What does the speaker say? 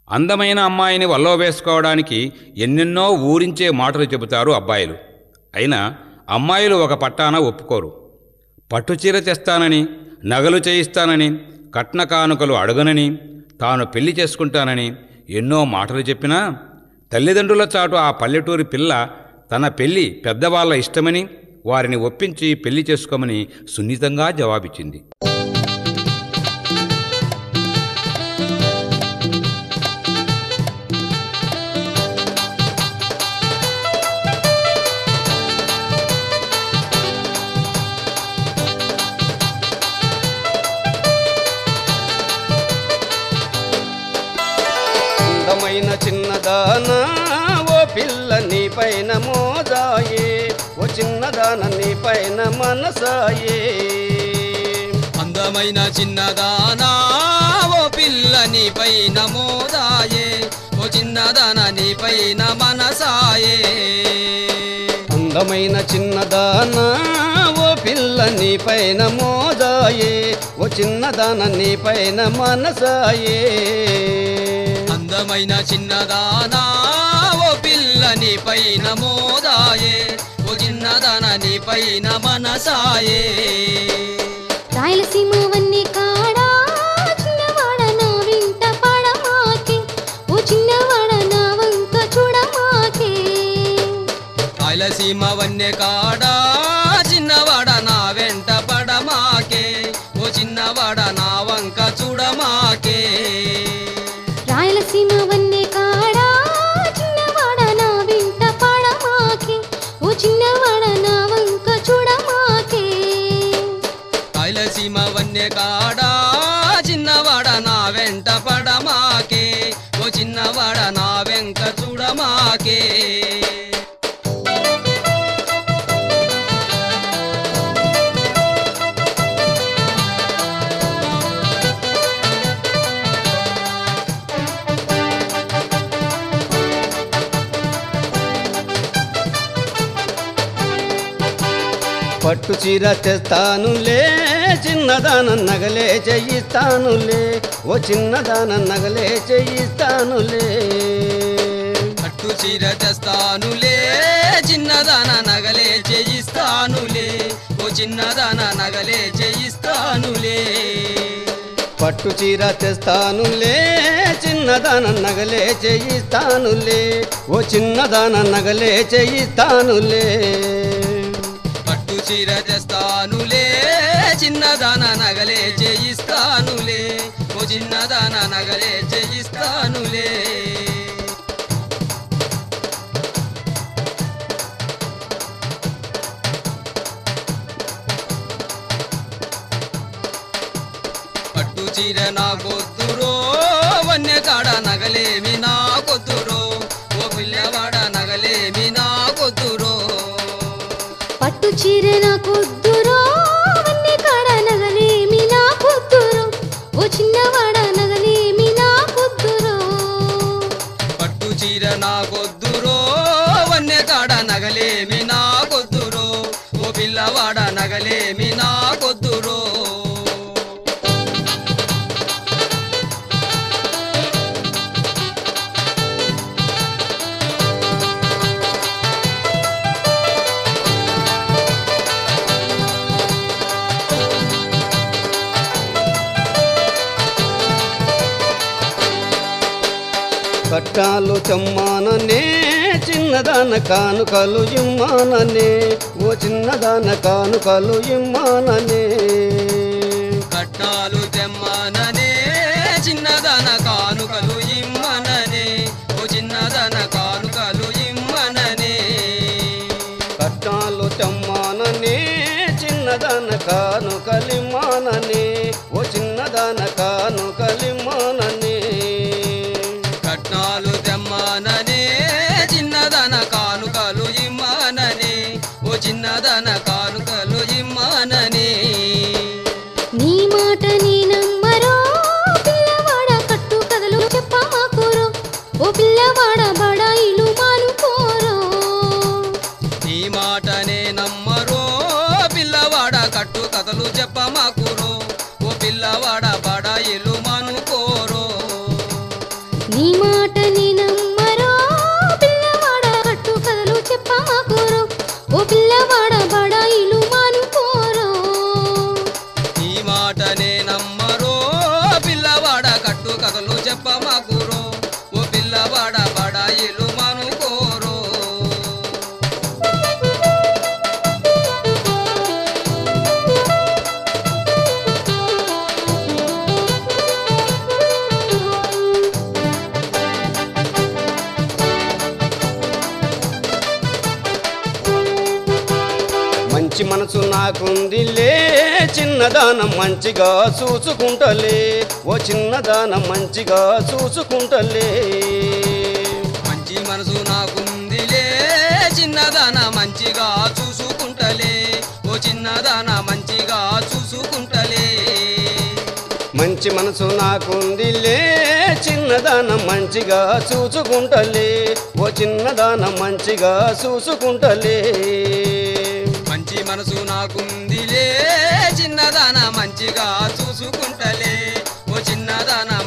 అందమైన అమ్మాయిని వల్లో వేసుకోవడానికి ఎన్నెన్నో ఊరించే మాటలు చెబుతారు అబ్బాయిలు అయినా అమ్మాయిలు ఒక పట్టాన ఒప్పుకోరు పట్టుచీర తెస్తానని నగలు చేయిస్తానని కట్న కానుకలు అడగనని తాను పెళ్లి చేసుకుంటానని ఎన్నో మాటలు చెప్పినా తల్లిదండ్రుల చాటు ఆ పల్లెటూరి పిల్ల తన పెళ్లి పెద్దవాళ్ల ఇష్టమని వారిని ఒప్పించి పెళ్లి చేసుకోమని సున్నితంగా జవాబిచ్చింది అందమైన చిన్నదానా ఓ పిల్ల నీ పైన మోదాయే ఓ చిన్నదాన నీ పైన మనసాయే అందమైన చిన్నదానా ఓ పిల్ల నీ పైన మోదాయే ఓ చిన్నదాన నీ పైన మనసాయే అందమైన చిన్నదానా ఓ పిల్ల నీ పైన మోదాయే ఓ చిన్నదాన నీ పైన మనసాయే అందమైన చిన్నదానా ఓ పిల్ల నీ పైన మోదాయే ఓ చిన్నదాన నీ పైన మనసాయే రాయలసీమ వన్నీ కాడా చిన్నవాడ నా వింట పడమాకే ఓ చిన్నవాడ నా వంక చూడమాకే రాయలసీమ వన్య కాడా చిన్నవాడ నా వెంట పడమాకే ఓ చిన్నవాడ నా వంక చూడమాకే రాయలసీమ వన్నీ కాడా చిన్నవాడ నా వింట పడమాకే ఓ చిన్నవాడ నా వంక చూడమాకే రాయలసీమ వన్య కాడా చిన్నవాడ నా వెంట పడమాకే ఓ చిన్నవాడ నా వెంక చూడమాకే పట్టు చీర తెస్తానులే చిన్నదాన నగలే చేయిస్తానులే ఓ చిన్నదాన నగలే చేయిస్తానులే పట్టు చీర తెస్తానులే చిన్నదాన నగలే చేయిస్తానులే ఓ చిన్నదాన నగలే చేయిస్తానులే పట్టు చీర తెస్తానులే చిన్నదాన నగలే చేయిస్తానులే ఓ చిన్నదాన నగలే చేయిస్తానులే పట్టు చీర తెస్తానులే చిన్నదాన నగలే చేయిస్తానులే ఓ చిన్నదాన నగలే చేయిస్తానులే పట్టు చీర నా కొద్దురో వన్య కాడ నగలేమి నా కొద్దురో ఓ పిల్లవాడ నగలేమి నా కొద్దురో పట్టు చీర నా కొద్దురో వన్నీ కాడ నగలేమి నా కొద్దురో ఓ చిన్నవాడ నగలేమి నా కొద్దురో పట్టు చీర నా కొద్దురో వన్య కాడ నగలేమి నా కొద్దురో ఓ పిల్లవాడ నగలేమి నా కొద్దురో కట్టాలు తెమ్మాననే చిన్నదాన కానుకలు ఇమ్మాననే ఓ చిన్నదాన కానుకలు ఇమ్మాననే కట్నాలు తెమ్మననే చిన్నదన కానుకలు ఇమ్మననే ఓ చిన్నదన కానుకలు ఇమ్మననే కట్టాలు తెమ్మాననే చిన్నదాన కానుకలిమ్మాననే ఓ చిన్నదాన కానుకలిమ్మాననే కట్నాలు తెమ్మననే చిన్నదన కానుకలు ఇమ్మననే ఓ చిన్నదన కానుకలు ఇమ్మననే నీ మాట నీ నమ్మరో పిల్లవాడ కట్టు కథలు చెప్పమాకురో ఓ పిల్లవాడ బడాయిలు మానుకోరో ఈ మాటనే నమ్మరో పిల్లవాడ కట్టు కథలు చెప్పమాకురో ఓ పిల్లవాడ బడాయిలు మనుకోరో నీ మాటని నమ్మరో పిల్లవాడ కట్టు కథలు చెప్పమాకురో ఓ పిల్లవాడ బడాయిలు మానుకోరో ఈ మాటనే నమ్మరో పిల్లవాడ కట్టు కథలు చెప్పమాకురో ఓ పిల్లవాడ బడాయిలు మనుకోరో మంచి మనసు నాకుందిలే చిన్నదానం మంచిగా చూసుకుంటలే ఓ చిన్నదానం మంచిగా చూసుకుంటలే మంచి మనసు నాకుందిలే చిన్నదాన మంచిగా చూసుకుంటలే ఓ చిన్నదాన మంచిగా చూసుకుంటలే మంచి మనసు నాకుందిలే చిన్నదానం మంచిగా చూసుకుంటలే ఓ చిన్నదానం మంచిగా చూసుకుంటలే మంచి మనసు నాకుందిలే చిన్నదాన మంచిగా చూసుకుంటలే ఓ చిన్నదాన